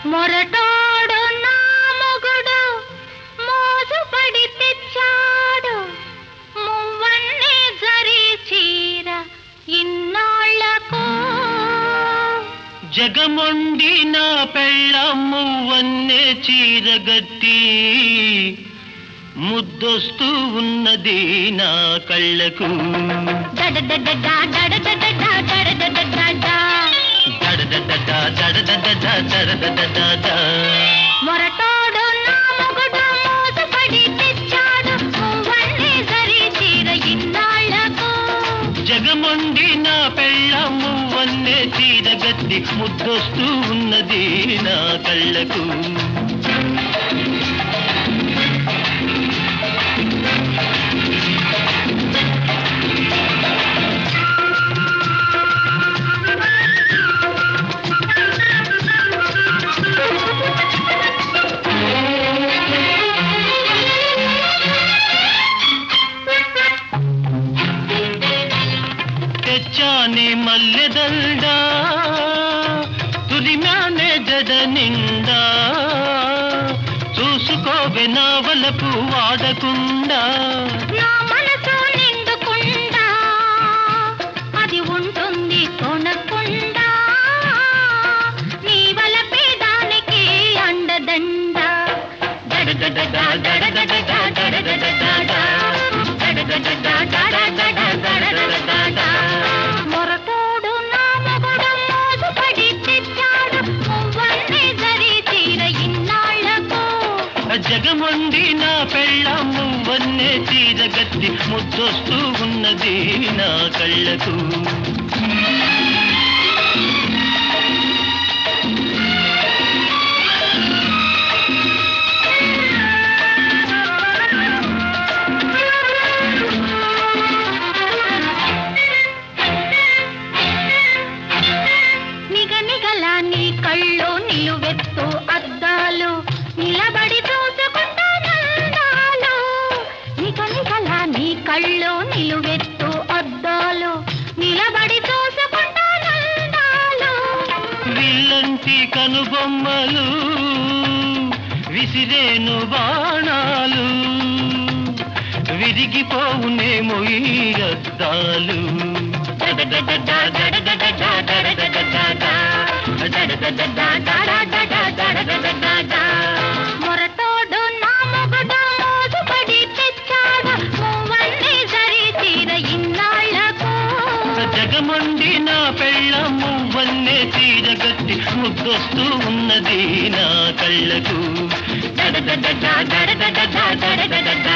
మొరటోడు నా మొగుడు మోసుపడి తెచ్చాడు మువ్వన్నే జరి చీర ఇన్నాళ్లకు జగమొండి నా పెళ్ళమ్ము వన్నే చీరగట్టి ముద్దొస్తూ ఉన్నది నా కళ్ళకు డడడడడా డడడడడా డడడడడా దడదడడా దడదడడా దడదడడా మొరటోడు నా మొగుడు మోసుపడి తెచ్చాడు మువ్వన్నే జరి చీర ఇన్నాళ్లకు జగమొండి నా పెళ్ళమ్ము వన్నే చీరగట్టి ముద్దొస్తూ ఉన్నది నా కళ్ళకు తెచ్చానే మల్లెదండ తులిమానే జడ నిండా చూసుకోవే నా వలపు వాడకుండా నా మనసు నిండుకుండా అది ఉంటుంది కొనకుండా నీ వలపే దానికి అండదండ దడదడడా దడదడడా దడదడడా దడదడడా దడదడడా దడదడడా. మొరటోడు నా మొగుడు మోసుపడి తెచ్చాడు మువ్వన్నే జరి చీర ఇన్నాళ్లకు జగమొండి నా పెళ్ళమ్ము వన్నే చీరగట్టి ముద్దొస్తూ ఉన్నది నా కళ్ళకు నిగనిగల నీ కళ్ళు నిలువెత్తు అద్దాలు నిలబడి చూసుకుంటా నందాలు నిగనిగల నీ కళ్ళు నిలువెత్తు అద్దాలు నిలబడి చూసుకుంటా నందాలు విల్లంటి కనుబొమ్మలు విసిరేను బాణాలు విరిగిపోవునేమో ఈ అద్దాలు దడదడడా దడదడడా దడదడడా దడదడడా దడదడడా దడదడడా. మొరటోడు నా మొగుడు మోసుపడి తెచ్చాడు మువ్వన్నే జరి చీర ఇన్నాళ్లకు జగమండి నా పెళ్ళమ్ము వన్నే చీరగట్టి ముద్దొస్తూ ఉన్నది నా కళ్ళకు దడదడడా దడదడడా దడదడడా